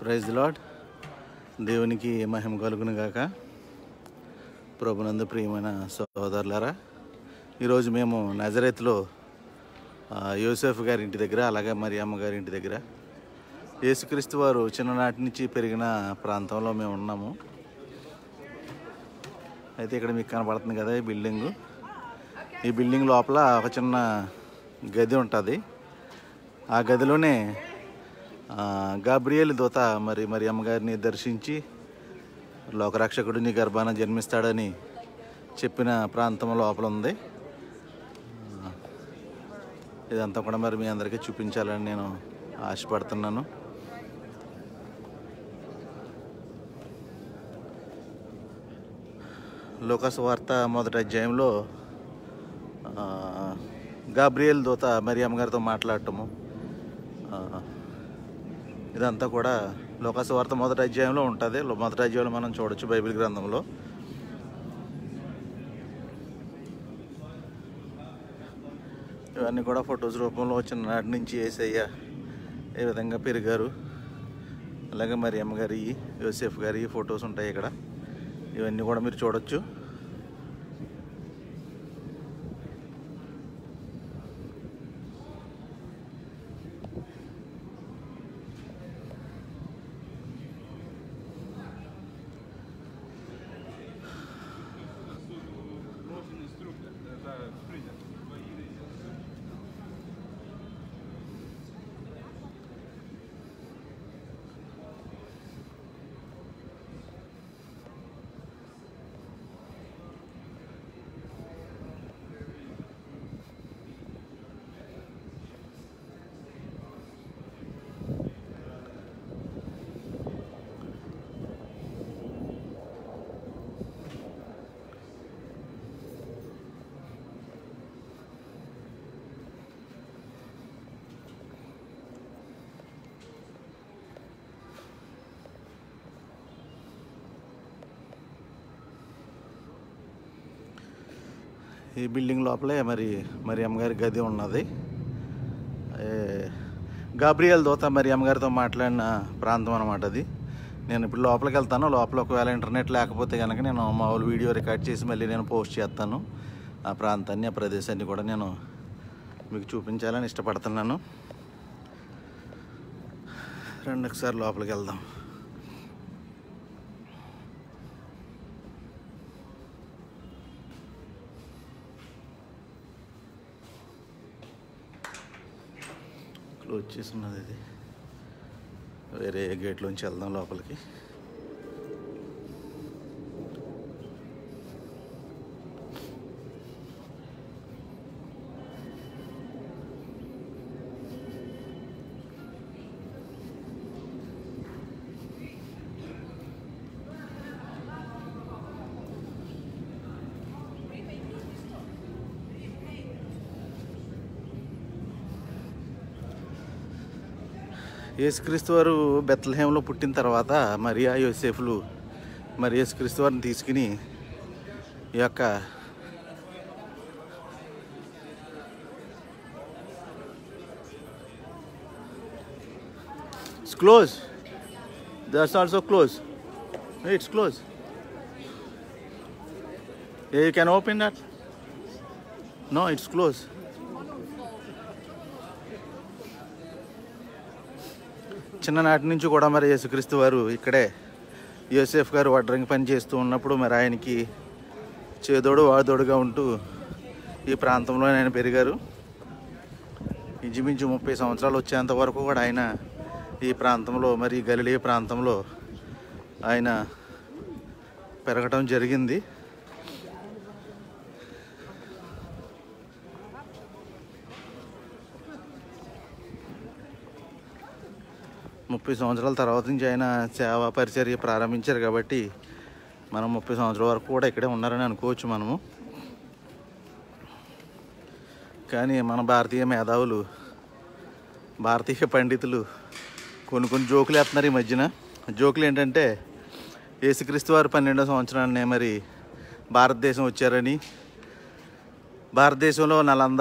praise lord దేవునికి మహిమ కలుగును గాక ప్రభునందు ప్రియమైన సోదరులారా ఈరోజు మేము నజరేత్లో ఆ, యోసేఫ్ గారి ఇంటి దగ్గర అలాగే మరి అమ్మగారి ఇంటి దగ్గర యేసుక్రీస్తు వారు చిన్ననాటి నుంచి పెరిగిన ప్రాంతంలో మేము ఉన్నాము అయితే ఇక్కడ మీకు కనబడుతుంది కదా ఈ బిల్డింగు ఈ బిల్డింగ్ లోపల ఒక చిన్న గది ఉంటుంది ఆ గదిలోనే ఆ, గాబ్రియేల్ దూత మరి మరి అమ్మగారిని దర్శించి లోకరక్షకుడు నీ గర్భాన జన్మిస్తాడని చెప్పిన ప్రాంతం లోపల ఉంది ఆ, ఇదంతా కూడా మరి మీ అందరికీ చూపించాలని నేను ఆశపడుతున్నాను లోకస్ వార్త మొదటి అధ్యాయంలో ఆ, గాబ్రియల్ దూత మరి అమ్మగారితో మాట్లాడటము ఆ, ఇదంతా కూడా లోకాసు వార్త మొదటి అధ్యాయంలో ఉంటుంది లో- మొదటి అధ్యాయంలో మనం చూడొచ్చు బైబిల్ గ్రంథంలో ఇవన్నీ కూడా ఫొటోస్ రూపంలో వచ్చిన నాటి నుంచి ఏసయ్య ఏ విధంగా పెరిగారు అలాగే మరి అమ్మగారి యోసేఫ్ గారి ఫొటోస్ ఉంటాయి ఇక్కడ ఇవన్నీ కూడా మీరు చూడొచ్చు ఈ బిల్డింగ్ లోపలే మరి మరి అమ్మగారి గది ఉన్నది ఏ, గాబ్రియల్ దోత మరి అమ్మగారితో మాట్లాడిన ప్రాంతం అనమాట అది నేను ఇప్పుడు లోపలికి వెళ్తాను లోపల ఒకవేళ ఇంటర్నెట్ లేకపోతే కనుక నేను మామూలు వీడియో రికార్డ్ చేసి మళ్ళీ నేను పోస్ట్ చేస్తాను ఆ ప్రాంతాన్ని ఆ ప్రదేశాన్ని కూడా నేను మీకు చూపించాలని ఇష్టపడుతున్నాను రెండు ఒకసారి లోపలికి వెళ్దాం క్లోజ్ చేసి ఉన్నది ఇది వేరే గేట్లోంచి వెళ్దాం లోపలికి యేసుక్రీస్తు వారు బెత్లహేంలో పుట్టిన తర్వాత మరియా యోసేఫులు మరి యేసుక్రీస్తు వారిని తీసుకుని ఈ యొక్క it's close that's also close it's close you can open that no it's close చిన్ననాటి నుంచి కూడా మరి యేసుక్రీస్తు వారు ఇక్కడే యోసేఫ్ గారు వడ్రంగి పని చేస్తూ ఉన్నప్పుడు మరి ఆయనకి చేదోడు వాదోడుగా ఉంటూ ఈ ప్రాంతంలో ఆయన పెరిగారు ఇంచుమించు ముప్పై సంవత్సరాలు వచ్చేంత వరకు కూడా ఆయన ఈ ప్రాంతంలో మరి గలిలే ప్రాంతంలో ఆయన పెరగటం జరిగింది ముప్పై సంవత్సరాల తర్వాత నుంచి ఆయన సేవా పరిచర్య ప్రారంభించారు కాబట్టి మనం ముప్పై సంవత్సరాల వరకు కూడా ఇక్కడే ఉన్నారని అనుకోవచ్చు మనము కానీ మన భారతీయ మేధావులు భారతీయ పండితులు కొన్ని కొన్ని జోకులు వేస్తున్నారు ఈ మధ్యన జోకులు ఏంటంటే యేసుక్రీస్తు వారు పన్నెండో సంవత్సరాన్ని మరి భారతదేశం వచ్చారని భారతదేశంలో నలంద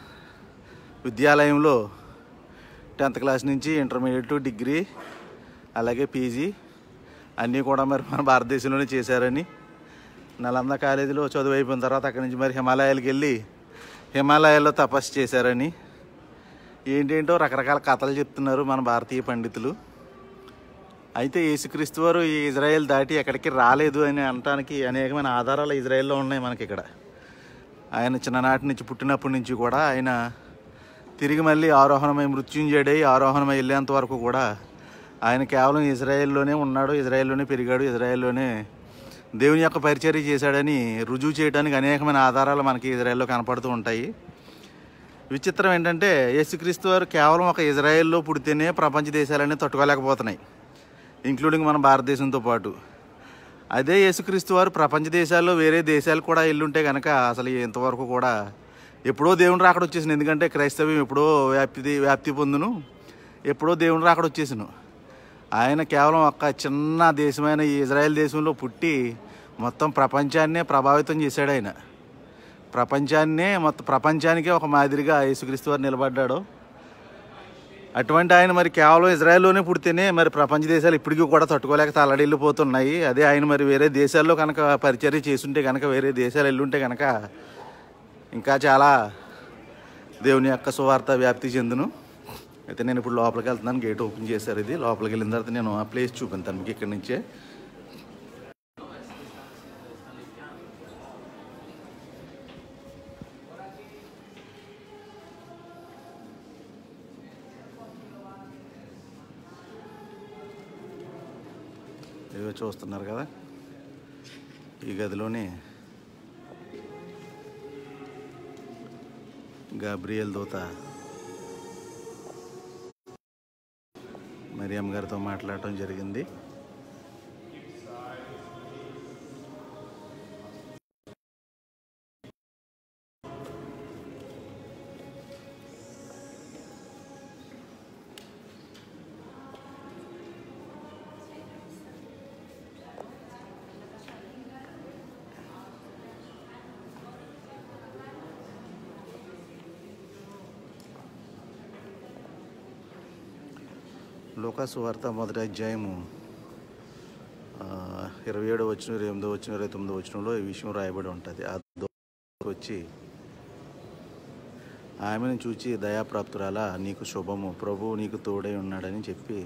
విద్యాలయంలో టెన్త్ క్లాస్ నుంచి ఇంటర్మీడియట్ డిగ్రీ అలాగే పీజీ అన్నీ కూడా మరి మన భారతదేశంలోనే చేశారని నలంద కాలేజీలో చదువు అయిపోయిన తర్వాత అక్కడి నుంచి మరి హిమాలయాలకు వెళ్ళి హిమాలయాల్లో తపస్సు చేశారని ఏంటేంటో రకరకాల కథలు చెప్తున్నారు మన భారతీయ పండితులు అయితే యేసుక్రీస్తు వారు ఈ ఇజ్రాయెల్ దాటి ఎక్కడికి రాలేదు అని అనటానికి అనేకమైన ఆధారాలు ఇజ్రాయెల్లో ఉన్నాయి మనకి ఇక్కడ ఆయన చిన్ననాటి నుంచి పుట్టినప్పటి నుంచి కూడా ఆయన తిరిగి మళ్ళీ ఆరోహణమై మృత్యుంజయుడై ఆరోహణమై వెళ్ళేంత వరకు కూడా ఆయన కేవలం ఇజ్రాయెల్లోనే ఉన్నాడు ఇజ్రాయెల్లోనే పెరిగాడు ఇజ్రాయెల్లోనే దేవుని యొక్క పరిచర్య చేశాడని రుజువు చేయడానికి అనేకమైన ఆధారాలు మనకి ఇజ్రాయెల్లో కనపడుతూ ఉంటాయి విచిత్రం ఏంటంటే యేసుక్రీస్తు వారు కేవలం ఒక ఇజ్రాయెల్లో పుడితేనే ప్రపంచ దేశాలన్నీ తట్టుకోలేకపోతున్నాయి ఇంక్లూడింగ్ మన భారతదేశంతో పాటు అదే యేసుక్రీస్తు వారు ప్రపంచ దేశాల్లో వేరే దేశాలు కూడా వెళ్ళుంటే కనుక అసలు ఇంతవరకు కూడా ఎప్పుడో దేవుని రాకడ వచ్చేసింది ఎందుకంటే క్రైస్తవ్యం ఎప్పుడో వ్యాప్తి వ్యాప్తి పొందును ఎప్పుడో దేవుని రాకడ వచ్చేసాను ఆయన కేవలం ఒక చిన్న దేశమైన ఈ ఇజ్రాయెల్ దేశంలో పుట్టి మొత్తం ప్రపంచాన్నే ప్రభావితం చేశాడు ఆయన ప్రపంచాన్నే మొత్తం ప్రపంచానికే ఒక మాదిరిగా యేసుక్రీస్తు వారు నిలబడ్డాడు అటువంటి ఆయన మరి కేవలం ఇజ్రాయెల్లోనే పుడితేనే మరి ప్రపంచ దేశాలు ఇప్పటికీ కూడా తట్టుకోలేక తల్లడిల్లిపోతున్నాయి అదే ఆయన మరి వేరే దేశాల్లో కనుక పరిచర్య చేసుంటే కనుక వేరే దేశాలు వెళ్ళుంటే కనుక ఇంకా చాలా దేవుని యొక్క సువార్త వ్యాప్తి చెందును అయితే నేను ఇప్పుడు లోపలికి వెళ్తున్నాను గేట్ ఓపెన్ చేశారు ఇది లోపలికి వెళ్ళిన తర్వాత నేను ఆ ప్లేస్ చూపిస్తాను మీకు ఇక్కడి నుంచే ఇవో చూస్తున్నారు కదా ఈ గదిలోనే గాబ్రియల్ దూత మరియమ్మ గారితో మాట్లాడటం జరిగింది లోకాసు వార్త మొదటి అధ్యాయము ఆ, ఇరవై ఏడు వచ్చిన ఇరవై ఎనిమిదో వచ్చిన ఇరవై తొమ్మిదో వచ్చినంలో ఈ విషయం రాయబడి ఉంటుంది ఆ దూత వచ్చి ఆమెను చూచి దయాప్రాప్తురాలా నీకు శుభము ప్రభువు నీకు తోడై ఉన్నాడని చెప్పి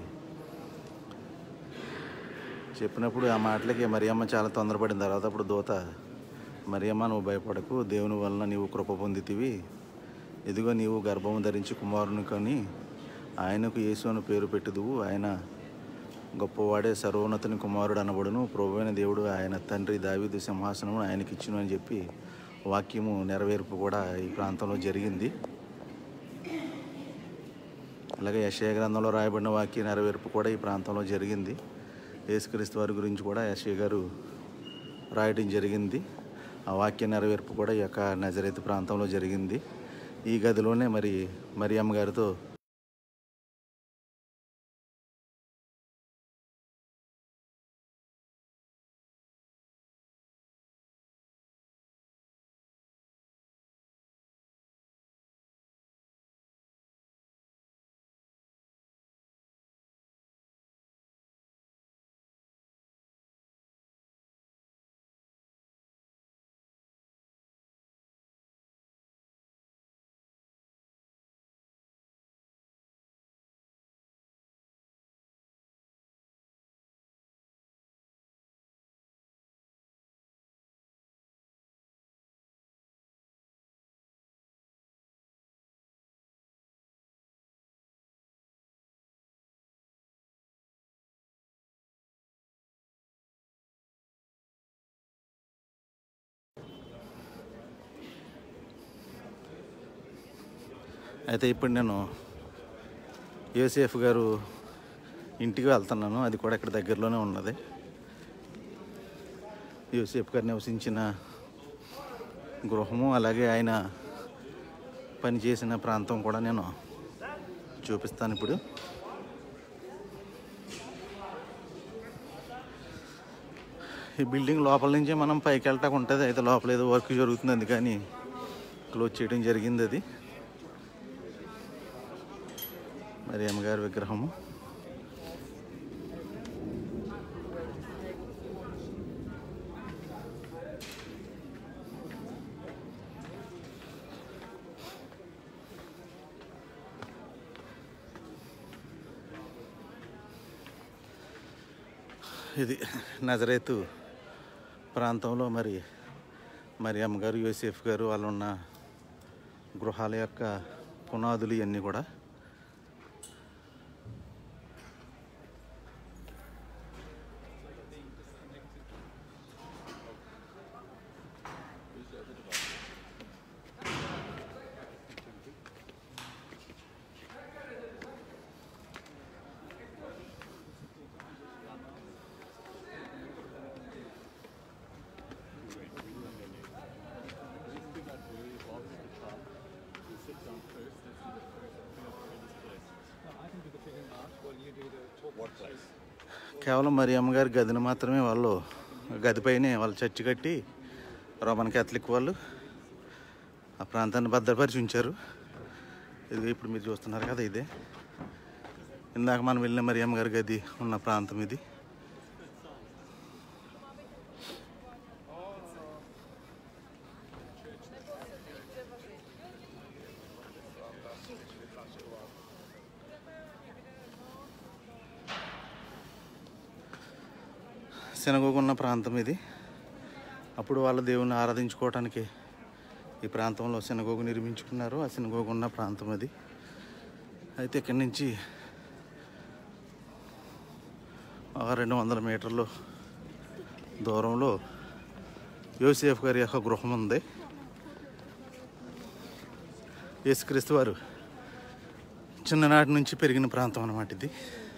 చెప్పినప్పుడు ఆ మాటలకి మరియమ్మ చాలా తొందరపడిన తర్వాత అప్పుడు దూత మరియమ్మ నువ్వు భయపడకు దేవుని వలన నీవు కృప పొందితివి ఇదిగో నీవు గర్భము ధరించి కుమారుని కొని ఆయనకు యేసు అని పేరు పెట్టుదువు ఆయన గొప్పవాడే సర్వోన్నతుని కుమారుడు అనబడును ప్రభువైన దేవుడు ఆయన తండ్రి దావీదు సింహాసనము ఆయనకి ఇచ్చును అని చెప్పి వాక్యము నెరవేర్పు కూడా ఈ ప్రాంతంలో జరిగింది అలాగే యశయ గ్రంథంలో రాయబడిన వాక్య నెరవేర్పు కూడా ఈ ప్రాంతంలో జరిగింది యేసుక్రీస్తు వారి గురించి కూడా యశయ గారు రాయడం జరిగింది ఆ వాక్య నెరవేర్పు కూడా ఈ యొక్క నజరైతు ప్రాంతంలో జరిగింది ఈ గదిలోనే మరి మరియమ్మ గారితో అయితే ఇప్పుడు నేను యూసేఫ్ గారు ఇంటికి వెళ్తున్నాను అది కూడా ఇక్కడ దగ్గరలోనే ఉన్నది యూసేఫ్ గారు నివసించిన గృహము అలాగే ఆయన పనిచేసిన ప్రాంతం కూడా నేను చూపిస్తాను ఇప్పుడు ఈ బిల్డింగ్ లోపల నుంచే మనం పైకి వెళ్ళటానికి ఉంటుంది అయితే లోపల ఏదో వర్క్ జరుగుతుంది అందుకని క్లోజ్ చేయడం జరిగింది అది మరి అమ్మగారి విగ్రహము ఇది నజరేతు ప్రాంతంలో మరి మరి అమ్మగారు యూసెఫ్ గారు వాళ్ళు ఉన్న గృహాల యొక్క పునాదులు ఇవన్నీ కూడా కేవలం మరి అమ్మగారి గదిని మాత్రమే వాళ్ళు గదిపైనే వాళ్ళు చర్చి కట్టి రోమన్ క్యాథలిక్ వాళ్ళు ఆ ప్రాంతాన్ని భద్రపరిచి ఉంచారు ఇది ఇప్పుడు మీరు చూస్తున్నారు కదా ఇదే ఇందాక మనం వెళ్ళిన మరి అమ్మగారి గది ఉన్న ప్రాంతం ఇది శనగోగు ఉన్న ప్రాంతం ఇది అప్పుడు వాళ్ళ దేవుని ఆరాధించుకోవటానికి ఈ ప్రాంతంలో శనగోగు నిర్మించుకున్నారు ఆ శనగోగు ఉన్న ప్రాంతం అది అయితే ఇక్కడి నుంచి ఒక రెండు వందల మీటర్లు దూరంలో యోసేఫ్ గారి యొక్క గృహం ఉంది యేసుక్రీస్తు వారు చిన్ననాటి నుంచి పెరిగిన ప్రాంతం అన్నమాట ఇది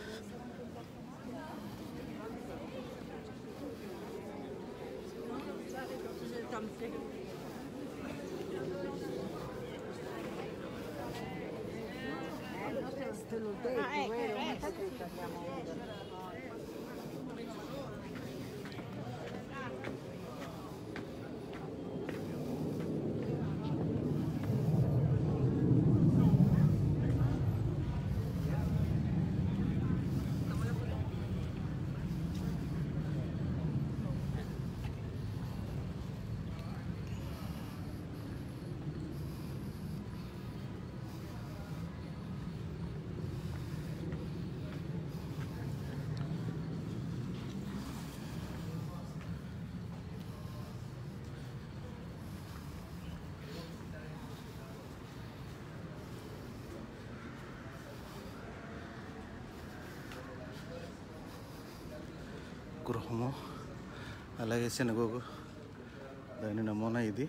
గృహము అలాగే శనగోగు దాని నమూనా ఇది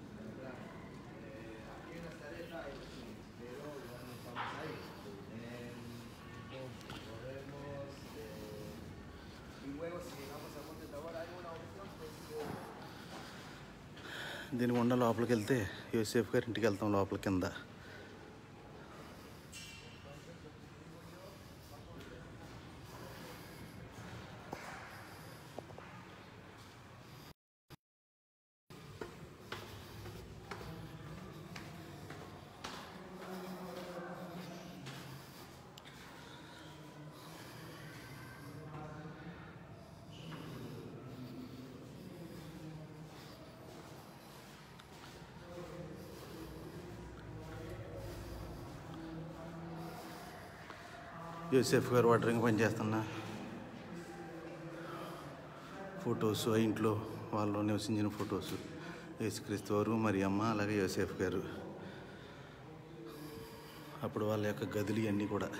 దీని గుండా లోపలికి వెళ్తే యూసేఫ్ గారి ఇంటికి వెళ్తాం లోపల కింద యూసెఫ్ గారు వాటరింగ్ పని చేస్తున్న ఫొటోస్ ఆ ఇంట్లో వాళ్ళు నివసించిన ఫొటోస్ యేసుక్రీస్తు వారు మరి అమ్మ అలాగే యోసేఫ్ గారు అప్పుడు వాళ్ళ యొక్క గదులు ఇవన్నీ కూడా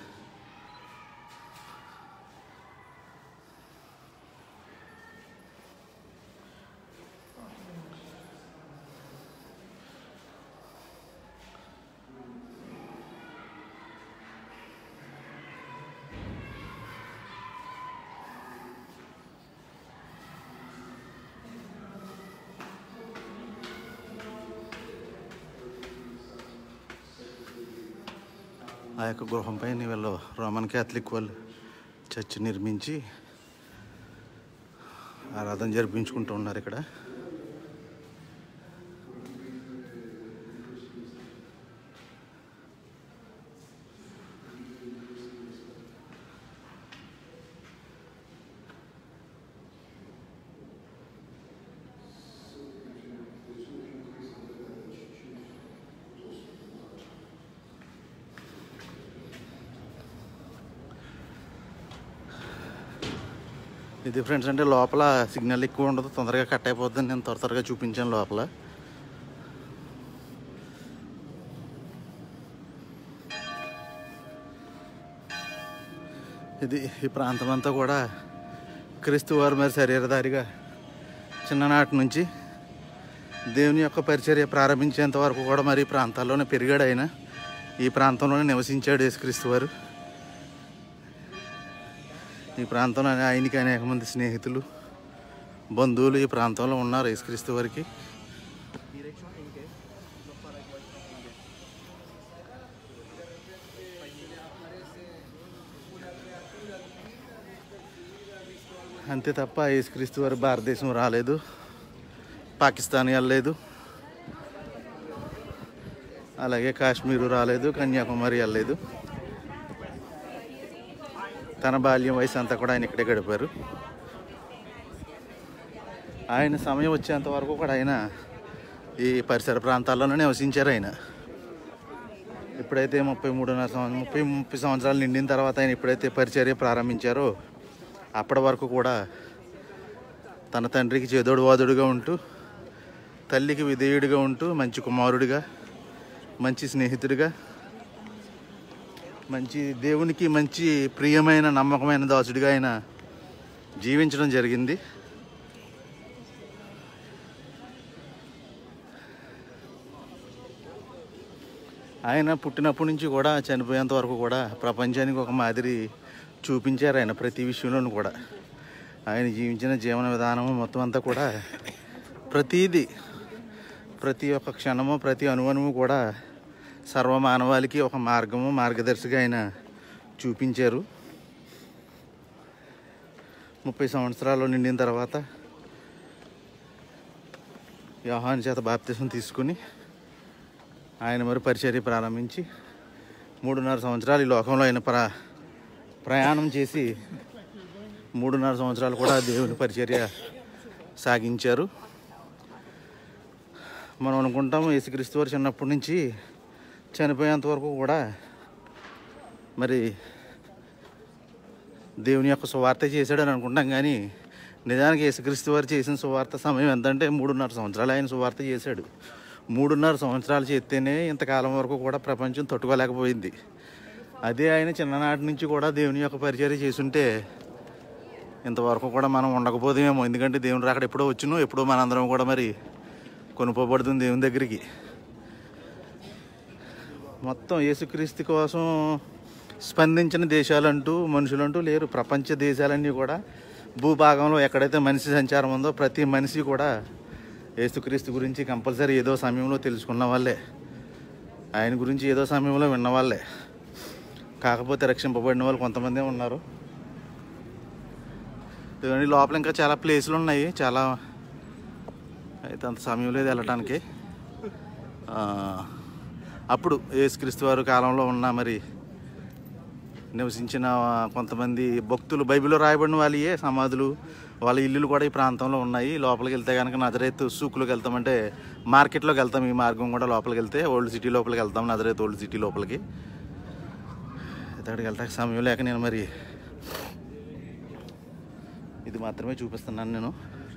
ఆ యొక్క గృహం పైన వీళ్ళు రోమన్ క్యాథలిక్ వాళ్ళు చర్చ్ నిర్మించి ఆరాధన జరిపించుకుంటూ ఉన్నారు ఇక్కడ ఇది ఫ్రెండ్స్ అంటే లోపల సిగ్నల్ ఎక్కువ ఉండదు తొందరగా కట్ అయిపోద్దని నేను త్వర త్వరగా చూపించాను లోపల ఇది ఈ ప్రాంతం అంతా కూడా క్రీస్తు వారి మరి శరీరధారిగా చిన్ననాటి నుంచి దేవుని యొక్క పరిచర్య ప్రారంభించేంత వరకు కూడా మరి ఈ ప్రాంతాల్లోనే పెరిగాడు ఆయన ఈ ప్రాంతంలోనే నివసించాడు యేసుక్రీస్తు వారు ఈ ప్రాంతంలో ఆయనకి అనేక మంది స్నేహితులు బంధువులు ఈ ప్రాంతంలో ఉన్నారు యేసుక్రీస్తు వారికి అంతే తప్ప యేసుక్రీస్తు వారు భారతదేశం రాలేదు పాకిస్తాన్ వెళ్ళలేదు అలాగే కాశ్మీరు రాలేదు కన్యాకుమారి వెళ్ళలేదు తన బాల్యం వయసు అంతా కూడా ఆయన ఇక్కడే గడిపారు ఆయన సమయం వచ్చేంత వరకు కూడా ఆయన ఈ పరిసర ప్రాంతాల్లోనే నివసించారు ఆయన ఎప్పుడైతే ముప్పై మూడున్నర సంవత్సరం ముప్పై ముప్పై సంవత్సరాలు నిండిన తర్వాత ఆయన ఎప్పుడైతే పరిచర్య ప్రారంభించారో అప్పటి వరకు కూడా తన తండ్రికి చేదోడు వాదుడుగా ఉంటూ తల్లికి విధేయుడిగా ఉంటూ మంచి కుమారుడిగా మంచి స్నేహితుడిగా మంచి దేవునికి మంచి ప్రియమైన నమ్మకమైన దాసుడిగా ఆయన జీవించడం జరిగింది ఆయన పుట్టినప్పటి నుంచి కూడా చనిపోయేంత వరకు కూడా ప్రపంచానికి ఒక మాదిరి చూపించారు ఆయన ప్రతి విషయంలోనూ కూడా ఆయన జీవించిన జీవన విధానము మొత్తం అంతా కూడా ప్రతీది ప్రతి ఒక్క క్షణము ప్రతి అనువనువు కూడా సర్వమానవాళికి ఒక మార్గము మార్గదర్శిగా ఆయన చూపించారు ముప్పై సంవత్సరాలు నిండిన తర్వాత యోహాను చేత బాప్తిసం తీసుకుని ఆయన మరి పరిచర్య ప్రారంభించి మూడున్నర సంవత్సరాలు ఈ లోకంలో ఆయన ప్ర ప్రయాణం చేసి మూడున్నర సంవత్సరాలు కూడా దేవుని పరిచర్య సాగించారు మనం అనుకుంటాం యేసుక్రీస్తు వారు చిన్నప్పటి నుంచి చనిపోయేంత వరకు కూడా మరి దేవుని యొక్క సువార్త చేశాడని అనుకుంటాం కానీ నిజానికి యేసుక్రీస్తు వారు చేసిన సువార్త సమయం ఎంతంటే మూడున్నర సంవత్సరాలు ఆయన సువార్త చేశాడు మూడున్నర సంవత్సరాలు చేస్తేనే ఇంతకాలం వరకు కూడా ప్రపంచం తట్టుకోలేకపోయింది అదే ఆయన చిన్ననాటి నుంచి కూడా దేవుని యొక్క పరిచర్య చేసుంటే ఇంతవరకు కూడా మనం ఉండకపోతేమేమో ఎందుకంటే దేవుని రాకడ ఎప్పుడో వచ్చును ఎప్పుడో మనందరం కూడా మరి కొనుక్కోబడుతుంది దేవుని దగ్గరికి మొత్తం యేసుక్రీస్తు కోసం స్పందించిన దేశాలంటూ మనుషులంటూ లేరు ప్రపంచ దేశాలన్నీ కూడా భూభాగంలో ఎక్కడైతే మనిషి సంచారం ఉందో ప్రతి మనిషి కూడా యేసుక్రీస్తు గురించి కంపల్సరీ ఏదో సమయంలో తెలుసుకున్న వాళ్ళే ఆయన గురించి ఏదో సమయంలో విన్న వాళ్ళే కాకపోతే రక్షింపబడిన వాళ్ళు కొంతమందే ఉన్నారు ఇవన్నీ లోపల ఇంకా చాలా ప్లేసులు ఉన్నాయి చాలా అయితే అంత సమయం లేదు వెళ్ళటానికి ఆ, అప్పుడు యేసుక్రీస్తు వారు కాలంలో ఉన్న మరి నివసించిన కొంతమంది భక్తులు బైబిల్లో రాయబడిన వాళ్ళే సమాధులు వాళ్ళ ఇల్లులు కూడా ఈ ప్రాంతంలో ఉన్నాయి లోపలికి వెళ్తే కనుక నజరేత్ సూకులోకి వెళ్తామంటే మార్కెట్లోకి వెళ్తాం ఈ మార్గం కూడా లోపలికి వెళ్తే ఓల్డ్ సిటీ లోపలికి వెళ్తాం నజరేత్ ఓల్డ్ సిటీ లోపలికి అక్కడికి వెళ్ళటానికి సమయం లేక నేను మరి ఇది మాత్రమే చూపిస్తున్నాను నేను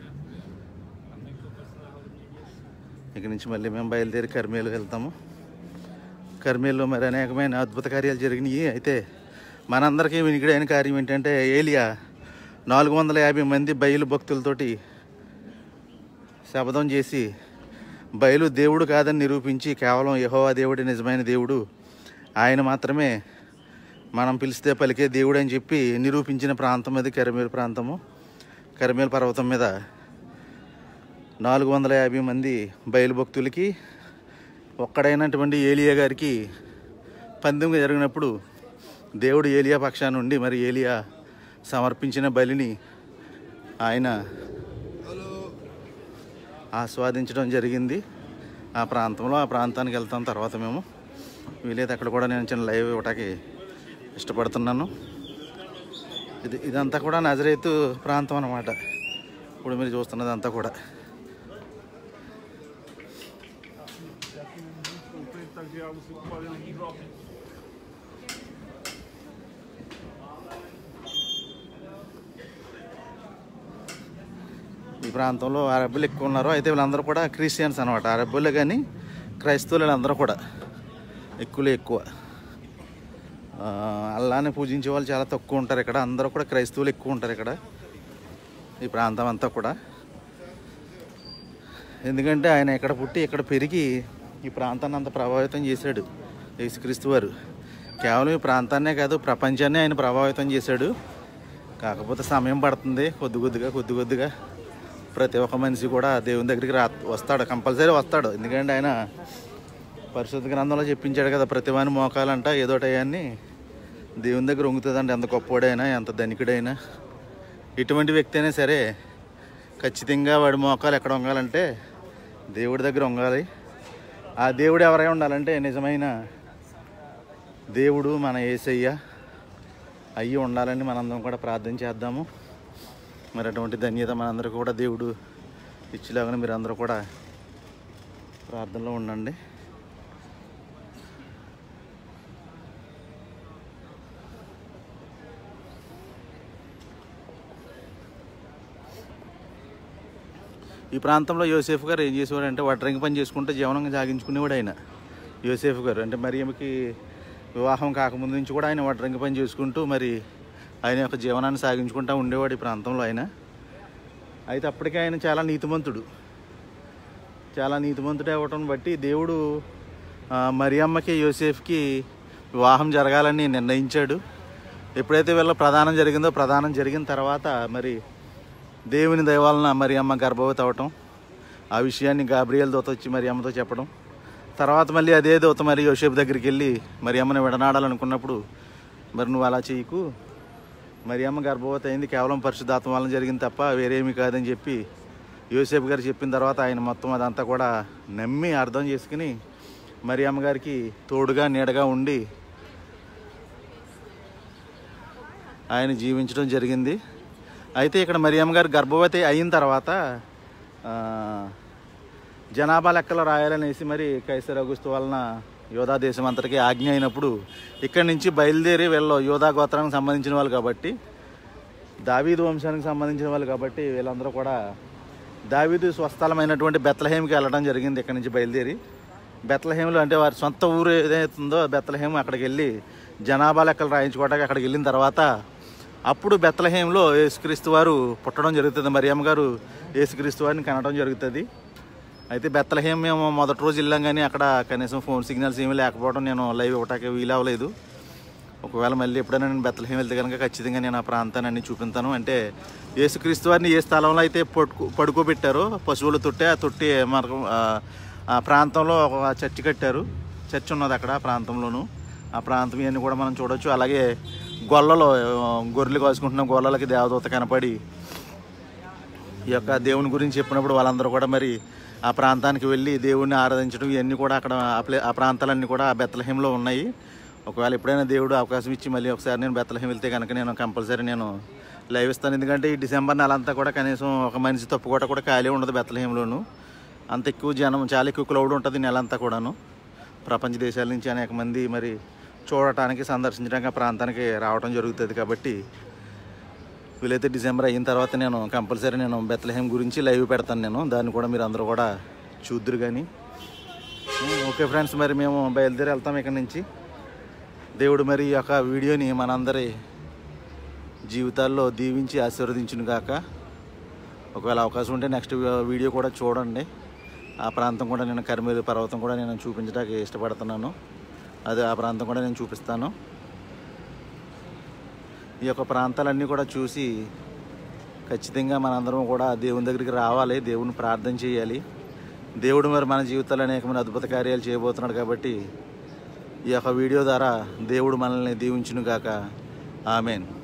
ఇక్కడి నుంచి మళ్ళీ మేము బయలుదేరి కర్మేలు వెళ్తాము కర్మేల్లో మరి అనేకమైన అద్భుత కార్యాలు జరిగినాయి అయితే మనందరికీ వినికిడైన కార్యం ఏంటంటే ఏలియా నాలుగు వందల యాభై మంది బయలు భక్తులతోటి శపథం చేసి బయలు దేవుడు కాదని నిరూపించి కేవలం యెహోవా దేవుడే నిజమైన దేవుడు ఆయన మాత్రమే మనం పిలిస్తే పలికే దేవుడు అని చెప్పి నిరూపించిన ప్రాంతం అది కరిమేలు ప్రాంతము కరిమేలు పర్వతం మీద నాలుగు వందల యాభై మంది బయలు భక్తులకి ఒక్కడైనటువంటి ఏలియా గారికి పందెం జరిగినప్పుడు దేవుడు ఏలియా పక్షాన నుండి మరి ఏలియా సమర్పించిన బలిని ఆయన ఆస్వాదించడం జరిగింది ఆ ప్రాంతంలో ఆ ప్రాంతానికి వెళ్తాం తర్వాత మేము వీలైతే అక్కడ కూడా నేను చిన్న లైవ్ ఇవ్వటానికి ఇష్టపడుతున్నాను ఇది ఇదంతా కూడా నజరేతు ప్రాంతం అన్నమాట ఇప్పుడు మీరు చూస్తున్నది అంతా కూడా ప్రాంతంలో అరబ్బులు ఎక్కువ ఉన్నారు అయితే వీళ్ళందరూ కూడా క్రిస్టియన్స్ అనమాట అరబ్బులే కానీ క్రైస్తవులు వీళ్ళందరూ కూడా ఎక్కువలో ఎక్కువ ఆ, అల్లాని పూజించే వాళ్ళు చాలా తక్కువ ఉంటారు ఇక్కడ అందరూ కూడా క్రైస్తవులు ఎక్కువ ఉంటారు ఇక్కడ ఈ ప్రాంతం అంతా కూడా ఎందుకంటే ఆయన ఇక్కడ పుట్టి ఇక్కడ పెరిగి ఈ ప్రాంతాన్ని అంత ప్రభావితం చేశాడు యేసుక్రీస్తు వారు కేవలం ఈ ప్రాంతాన్నే కాదు ప్రపంచాన్ని ఆయన ప్రభావితం చేశాడు కాకపోతే సమయం పడుతుంది కొద్ది కొద్దిగా కొద్ది కొద్దిగా ప్రతి ఒక్క మనిషి కూడా దేవుని దగ్గరికి రా వస్తాడు కంపల్సరీ వస్తాడు ఎందుకంటే ఆయన పరిశుద్ధ గ్రంథంలో చెప్పించాడు కదా ప్రతివాని మోకాలంట ఏదోటయాన్ని దేవుని దగ్గర ఉంగుతుందండి ఎంత గొప్పవాడైనా ఎంత ధనికుడైనా ఎటువంటి వ్యక్తి అయినా సరే ఖచ్చితంగా వాడి మోకాలు ఎక్కడ వంగాలంటే దేవుడి దగ్గర వంగాలి ఆ దేవుడు ఎవరై ఉండాలంటే నిజమైన దేవుడు మన ఏసయ్య అయ్యి ఉండాలని మనందరం కూడా ప్రార్థన చేద్దాము మరి అటువంటి ధన్యత మనందరికీ కూడా దేవుడు ఇచ్చేలాగా మీరు అందరూ కూడా ప్రార్థనలో ఉండండి ఈ ప్రాంతంలో యోసేఫ్ గారు ఏం చేసేవాడు అంటే వడ్రంగి పని చేసుకుంటే జీవనం సాగించుకునేవాడు ఆయన యోసేఫ్ గారు అంటే మరి ఈమెకి వివాహం కాకముందు నుంచి కూడా ఆయన వడ్రంగి పని చేసుకుంటూ మరి ఆయన యొక్క జీవనాన్ని సాగించుకుంటూ ఉండేవాడు ఈ ప్రాంతంలో ఆయన అయితే అప్పటికే ఆయన చాలా నీతిమంతుడు చాలా నీతిమంతుడు అవ్వటం బట్టి దేవుడు ఆ, మరియమ్మకి యోసేఫ్కి వివాహం జరగాలని నిర్ణయించాడు ఎప్పుడైతే వీళ్ళ ప్రధానం జరిగిందో ప్రధానం జరిగిన తర్వాత మరి దేవుని దయవలన మరి అమ్మ గర్భవతి అవటం ఆ విషయాన్ని గాబ్రియల్ దూత వచ్చి మరి అమ్మతో చెప్పడం తర్వాత మళ్ళీ అదే దూత మరి యోసేపు దగ్గరికి వెళ్ళి మరి అమ్మని విడనాడాలనుకున్నప్పుడు మరి నువ్వు అలా చేయకు మరి అమ్మ గర్భవతి అయింది కేవలం పరిశుద్ధాత్మ వలన జరిగింది తప్ప వేరేమీ కాదని చెప్పి యోసేపు గారు చెప్పిన తర్వాత ఆయన మొత్తం అదంతా కూడా నమ్మి అర్థం చేసుకుని మరి అమ్మగారికి తోడుగా నీడగా ఉండి ఆయన జీవించడం జరిగింది అయితే ఇక్కడ మరియమ్మ గారు గర్భవతి అయిన తర్వాత ఆ, జనాభా లెక్కలు రాయాలనేసి మరి కైసర్ అగుస్తు వలన యోధా దేశం అంతటికి ఆజ్ఞ అయినప్పుడు ఇక్కడి నుంచి బయలుదేరి వీళ్ళు యోధా గోత్రానికి సంబంధించిన వాళ్ళు కాబట్టి దావీదు వంశానికి సంబంధించిన వాళ్ళు కాబట్టి వీళ్ళందరూ కూడా దావీదు స్వస్థలమైనటువంటి బెత్లహేమ్కి వెళ్ళడం జరిగింది ఇక్కడ నుంచి బయలుదేరి బెత్లహేములో అంటే వారి సొంత ఊరు ఏదైతుందో బెత్లహేమ్ అక్కడికి వెళ్ళి జనాభా లెక్కలు రాయించుకోవడానికి అక్కడికి వెళ్ళిన తర్వాత అప్పుడు బెత్లహేంలో యేసుక్రీస్తు వారు పుట్టడం జరుగుతుంది మరియమ్మ గారు యేసుక్రీస్తు వారిని కనడం జరుగుతుంది అయితే బెత్తలహేం మేము మొదటి రోజు వెళ్ళాం కానీ అక్కడ కనీసం ఫోన్ సిగ్నల్స్ ఏమీ లేకపోవడం నేను లైవ్ ఇవ్వటానికి వీలవ్వలేదు ఒకవేళ మళ్ళీ ఎప్పుడైనా నేను బెత్తలహేం వెళ్తే కనుక ఖచ్చితంగా నేను ఆ ప్రాంతాన్ని అన్ని చూపిస్తాను అంటే యేసుక్రీస్తు వారిని ఏ స్థలంలో అయితే పడుకో పడుకోబెట్టారో పశువుల తొట్టి ఆ తొట్టి మనకు ఆ, ఆ ప్రాంతంలో ఒక చర్చి కట్టారు చర్చ్ ఉన్నది అక్కడ ఆ ప్రాంతంలోను ఆ ప్రాంతం ఇవన్నీ కూడా మనం చూడొచ్చు అలాగే గొల్లలో ఆ, గొర్రెలు కాసుకుంటున్న గొల్లలకి దేవదూత కనపడి ఈ యొక్క దేవుని గురించి చెప్పినప్పుడు వాళ్ళందరూ కూడా మరి ఆ ప్రాంతానికి వెళ్ళి దేవుడిని ఆరాధించడం ఇవన్నీ కూడా అక్కడ ఆ ప్లే ఆ ప్రాంతాలన్నీ కూడా ఆ బెత్తలహేంలో ఉన్నాయి ఒకవేళ ఎప్పుడైనా దేవుడు అవకాశం ఇచ్చి మళ్ళీ ఒకసారి నేను బెత్తలహేం వెళ్తే కనుక నేను కంపల్సరీ నేను లైవ్ ఇస్తాను ఎందుకంటే ఈ డిసెంబర్ నెల అంతా కూడా కనీసం ఒక మనిషి తప్పుకోట కూడా ఖాళీ ఉండదు బెత్తలహేంలోను అంత ఎక్కువ జనం చాలా ఎక్కువ క్లౌడ్ ఉంటుంది నెల అంతా కూడాను ప్రపంచ దేశాల నుంచి అనేక మంది మరి చూడటానికి సందర్శించడానికి ఆ ప్రాంతానికి రావడం జరుగుతుంది కాబట్టి వీలైతే డిసెంబర్ అయిన తర్వాత నేను కంపల్సరీ నేను బెత్లహేమ్ గురించి లైవ్ పెడతాను నేను దాన్ని కూడా మీరు అందరూ కూడా చూద్దరు కానీ ఓకే ఫ్రెండ్స్ మరి మేము బయలుదేరి వెళ్తాం ఇక్కడ నుంచి దేవుడు మరి ఈ యొక్క వీడియోని మనందరి జీవితాల్లో దీవించి ఆశీర్వదించును గాక ఒకవేళ అవకాశం ఉంటే నెక్స్ట్ వీడియో కూడా చూడండి ఆ ప్రాంతం కూడా నేను కరిమేరు పర్వతం కూడా నేను చూపించడానికి ఇష్టపడుతున్నాను అదే ఆ ప్రాంతం కూడా నేను చూపిస్తాను ఈ యొక్క ప్రాంతాలన్నీ కూడా చూసి ఖచ్చితంగా మనందరం కూడా దేవుని దగ్గరికి రావాలి దేవుని ప్రార్థన చేయాలి దేవుడు మరి మన జీవితాల్లో అనేకమైన అద్భుత కార్యాలు చేయబోతున్నాడు కాబట్టి ఈ యొక్క వీడియో ద్వారా దేవుడు మనల్ని దీవించును గాక ఆమెన్